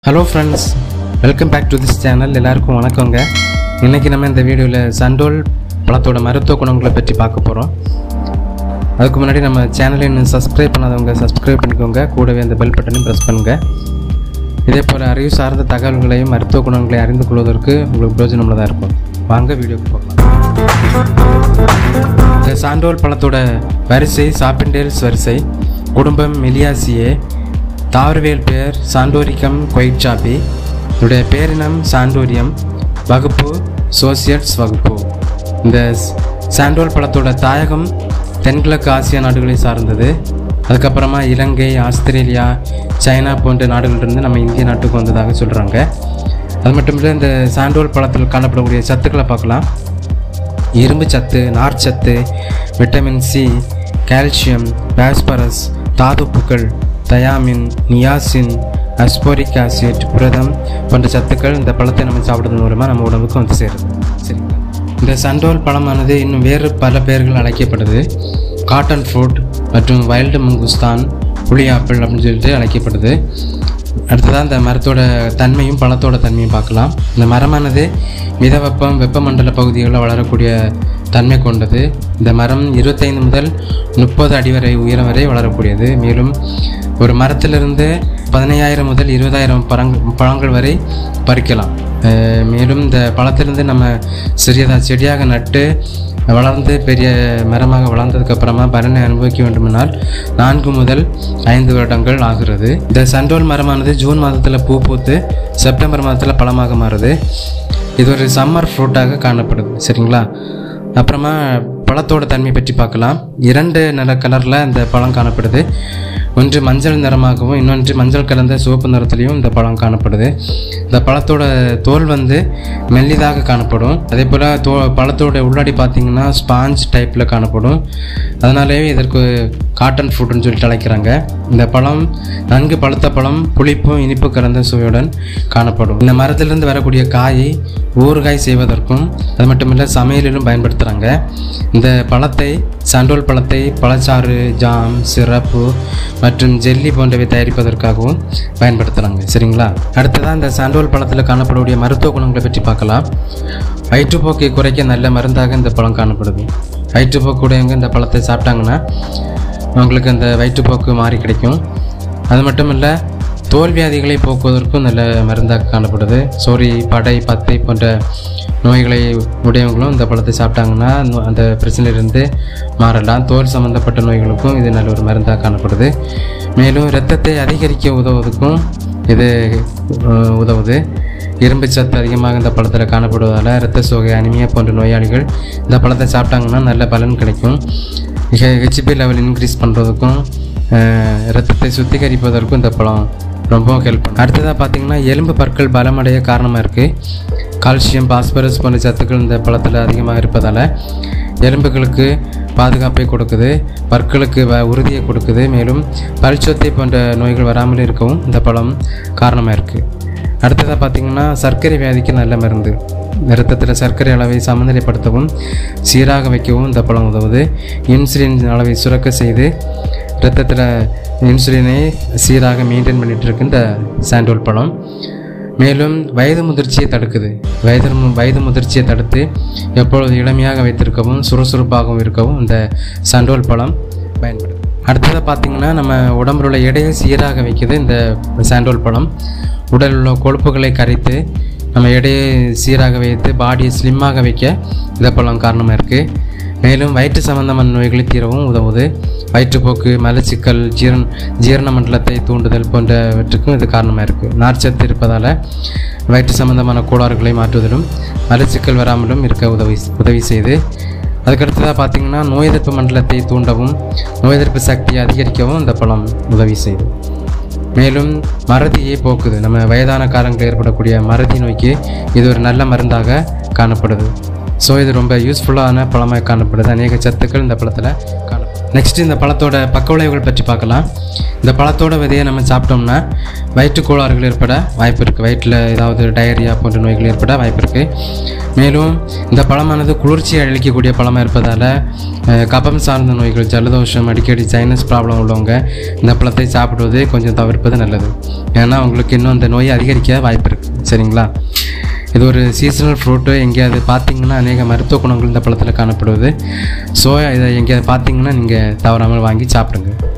hello friends welcome back to this channel எல்லாருக்கும் வணக்கங்க இன்றைக்கி நம்ம இந்த வீடியோவில் சண்டோல் பழத்தோட மருத்துவ குணங்களை பற்றி பார்க்க போகிறோம் அதுக்கு முன்னாடி நம்ம சேனலை இன்னும் சப்ஸ்கிரைப் பண்ணாதவங்க சப்ஸ்கிரைப் பண்ணிக்கோங்க கூடவே அந்த பெல் பட்டனையும் ப்ரெஸ் பண்ணுங்கள் இதே போல் அறிவு சார்ந்த தகவல்களையும் மருத்துவ குணங்களையும் அறிந்து கொள்வதற்கு உங்களுக்கு பிரயோஜனமுள்ளதாக இருக்கும் வாங்க வீடியோக்கு போகலாம் இந்த சாண்டோல் பழத்தோட வரிசை சாப்பிண்டேல்ஸ் வரிசை குடும்பம் மெலியாசியே தாவரவியல் பெயர் சாண்டோரிக்கம் கொயிட்சாபி இதோடைய பேரினம் சாண்டோரியம் வகுப்பு சோசியட்ஸ் வகுப்பு இந்த ஸ்- சாண்டோல் பழத்தோட தாயகம் தென்கிழக்கு ஆசியா நாடுகளை சார்ந்தது அதுக்கப்புறமா இலங்கை ஆஸ்திரேலியா சைனா போன்ற நாடுகளிலிருந்து நம்ம இந்திய நாட்டுக்கு வந்ததாக சொல்கிறாங்க அது மட்டும் இல்லை இந்த சாண்டோல் பழத்தில் காணப்படக்கூடிய சத்துக்களை பார்க்கலாம் இரும்பு சத்து நார்ச்சத்து விட்டமின் சி கால்சியம் பாஸ்பரஸ் தாதுப்புக்கள் தயாமின் நியாசின் அஸ்போரிக் ஆசிட் புரதம் போன்ற சத்துக்கள் இந்த பழத்தை நம்ம சாப்பிடுறது மூலமாக நம்ம உடம்புக்கு வந்து சேருது சரிங்களா இந்த சண்டோல் பழமானது இன்னும் வேறு பல பெயர்கள் அழைக்கப்படுது காட்டன் ஃப்ரூட் மற்றும் வைல்டு மங்குஸ்தான் புளி ஆப்பிள் அப்படின்னு சொல்லிட்டு அழைக்கப்படுது அடுத்ததாக இந்த மரத்தோட தன்மையும் பழத்தோட தன்மையும் பார்க்கலாம் இந்த மரமானது மிதவெப்பம் வெப்பமண்டல பகுதிகளில் வளரக்கூடிய தன்மை கொண்டது இந்த மரம் இருபத்தைந்து முதல் முப்பது அடி வரை உயரம் வரை வளரக்கூடியது மேலும் ஒரு மரத்திலிருந்து பதினையாயிரம் முதல் இருபதாயிரம் பழங் பழங்கள் வரை பறிக்கலாம் அஹ் மேலும் இந்த பழத்திலிருந்து நம்ம சிறியதாக செடியாக நட்டு வளர்ந்து பெரிய மரமாக வளர்ந்ததுக்கு அப்புறமா பலனை அனுபவிக்க வேண்டுமானால் நான்கு முதல் ஐந்து வருடங்கள் ஆகிறது இந்த சண்டோல் மரமானது ஜூன் மாதத்தில் பூ பூத்து செப்டம்பர் மாதத்தில் பழமாக மாறுது இது ஒரு சம்மர் ஃப்ரூட்டாக காணப்படுது சரிங்களா அப்புறமா பழத்தோட தன்மை பற்றி பார்க்கலாம் இரண்டு நிற கலரில் இந்த பழம் காணப்படுது ஒன்று மஞ்சள் நிறமாகவும் இன்னொன்று மஞ்சள் கலந்த சிவப்பு நிறத்துலையும் இந்த பழம் காணப்படுது இந்த பழத்தோட தோல் வந்து மெல்லிதாக காணப்படும் அதே போல் தோ பழத்தோட உள்ளாடி பார்த்தீங்கன்னா ஸ்பாஞ்ச் டைப்பில் காணப்படும் அதனாலேயே இதற்கு காட்டன் ஃப்ரூட்னு சொல்லிட்டு அழைக்கிறாங்க இந்த பழம் நன்கு பழுத்த பழம் புளிப்பும் இனிப்பு கலந்த சுவையுடன் காணப்படும் இந்த மரத்திலிருந்து வரக்கூடிய காய் ஊறுகாய் செய்வதற்கும் அது மட்டும் இல்லை சமையலிலும் பயன்படுத்துகிறாங்க இந்த பழத்தை சண்டோல் பழத்தை பழச்சாறு ஜாம் சிரப்பு மற்றும் ஜெல்லி போன்றவை தயாரிப்பதற்காகவும் பயன்படுத்துகிறாங்க சரிங்களா அடுத்ததாக இந்த சாண்டோல் பழத்தில் காணப்படக்கூடிய மருத்துவ குணங்களை பற்றி பார்க்கலாம் வயிற்றுப்போக்கை குறைக்க நல்ல மருந்தாக இந்த பழம் காணப்படுது வயிற்றுப்போக்குடையவங்க இந்த பழத்தை சாப்பிட்டாங்கன்னா அவங்களுக்கு அந்த வயிற்றுப்போக்கு மாறி கிடைக்கும் அது மட்டும் இல்லை தோல் வியாதிகளை போக்குவதற்கும் நல்ல மருந்தாக காணப்படுது சோரி படை பத்தை போன்ற நோய்களை உடையவங்களும் இந்த பழத்தை சாப்பிட்டாங்கன்னா நோ- அந்த பிரச்சனையிலிருந்து மாறலாம் தோல் சம்பந்தப்பட்ட நோய்களுக்கும் இது நல்ல ஒரு மருந்தாக காணப்படுது மேலும் இரத்தத்தை அதிகரிக்க உதவுவதற்கும் இது அஹ், உதவுது இரும்பு சத்து அதிகமாக இந்த பழத்தில் காணப்படுவதால் இரத்த சோகை அனிமியா போன்ற நோயாளிகள் இந்த பழத்தை சாப்பிட்டாங்கன்னா நல்ல பலன் கிடைக்கும் ஹெச்பி லெவல் இன்க்ரீஸ் பண்ணுறதுக்கும் இரத்தத்தை சுத்திகரிப்பதற்கும் இந்த பழம் ரொம்பவும் ஹெல்ப் பண்ணும் அடுத்ததாக பார்த்தீங்கன்னா எலும்பு பற்கள் பலமடைய காரணமாக இருக்குது கால்சியம் பாஸ்பரஸ் போன்ற சத்துக்கள் இந்த பழத்தில் அதிகமாக இருப்பதால் எலும்புகளுக்கு பாதுகாப்பை கொடுக்குது பற்களுக்கு வ உறுதியை கொடுக்குது மேலும் பல்சொத்தை போன்ற நோய்கள் வராமல் இருக்கவும் இந்த பழம் காரணமாக இருக்குது அடுத்ததாக பார்த்தீங்கன்னா சர்க்கரை வியாதிக்கு நல்ல மருந்து இரத்தத்தில் சர்க்கரை அளவை சமநிலைப்படுத்தவும் சீராக வைக்கவும் இந்த பழம் உதவுது இன்சுலின் அளவை சுரக்க செய்து இரத்தத்தில் இன்சுலினை சீராக மெயின்டைன் பண்ணிட்டு இருக்கு இந்த சாண்டோல் பழம் மேலும் வயது முதிர்ச்சியை தடுக்குது வயது மு- வயது முதிர்ச்சியை தடுத்து எப்பொழுது இளமையாக வைத்திருக்கவும் சுறுசுறுப்பாகவும் இருக்கவும் இந்த சண்டோல் பழம் பயன்படுது அடுத்ததாக பார்த்தீங்கன்னா நம்ம உடம்புல உள்ள எடையை சீராக வைக்குது இந்த சாண்டோல் பழம் உடலில் உள்ள கொழுப்புகளை கரைத்து நம்ம எடையை சீராக வைத்து பாடியை ஸ்லிம்மாக வைக்க இந்த பழம் காரணமாக இருக்குது மேலும் வயிற்று சம்பந்தமான நோய்களை தீரவும் உதவுது வயிற்றுப்போக்கு மலச்சிக்கல் ஜீரண ஜீரண மண்டலத்தை தூண்டுதல் போன்றவற்றுக்கும் இது காரணமாக இருக்குது நார்ச்சத்து இருப்பதால் வயிற்று சம்பந்தமான கோளாறுகளை மாற்றுவதிலும் மலச்சிக்கல் வராமலும் இருக்க உதவி உதவி செய்து அதுக்கடுத்ததாக பார்த்தீங்கன்னா நோய் எதிர்ப்பு மண்டலத்தை தூண்டவும் நோய் எதிர்ப்பு சக்தியை அதிகரிக்கவும் இந்த பழம் உதவி செய்யுது மேலும் மறதியை போக்குது நம்ம வயதான காலங்களில் ஏற்படக்கூடிய மறதி நோய்க்கு இது ஒரு நல்ல மருந்தாக காணப்படுது ஸோ இது ரொம்ப யூஸ்ஃபுல்லான பழமாக காணப்படுது அநேக சத்துக்கள் இந்த பழத்தில் காணப்படுது நெக்ஸ்ட் இந்த பழத்தோட பக்க விளைவுகள் பற்றி பார்க்கலாம் இந்த பழத்தோட விதையை நம்ம சாப்பிட்டோம்னா வயிற்று கோளாறுகள் ஏற்பட வாய்ப்பு இருக்குது வயிற்றில் ஏதாவது டயரியா போன்ற நோய்கள் ஏற்பட வாய்ப்பு இருக்குது மேலும் இந்த பழமானது குளிர்ச்சியை அளிக்கக்கூடிய பழமாக இருப்பதால் அஹ், கபம் சார்ந்த நோய்கள் ஜலதோஷம் அடிக்கடி சைனஸ் ப்ராப்ளம் உள்ளவங்க இந்த பழத்தை சாப்பிடுவது கொஞ்சம் தவிர்ப்பது நல்லது ஏன்னா உங்களுக்கு இன்னும் அந்த நோயை அதிகரிக்க வாய்ப்பு இருக்குது சரிங்களா இது ஒரு சீசனல் ஃப்ரூட்டு எங்கேயாவது பார்த்தீங்கன்னா அநேக மருத்துவ குணங்கள் இந்த பழத்தில் காணப்படுவது ஸோ இதை எங்கேயாவது பார்த்தீங்கன்னா நீங்கள் தவறாமல் வாங்கி சாப்பிடுங்க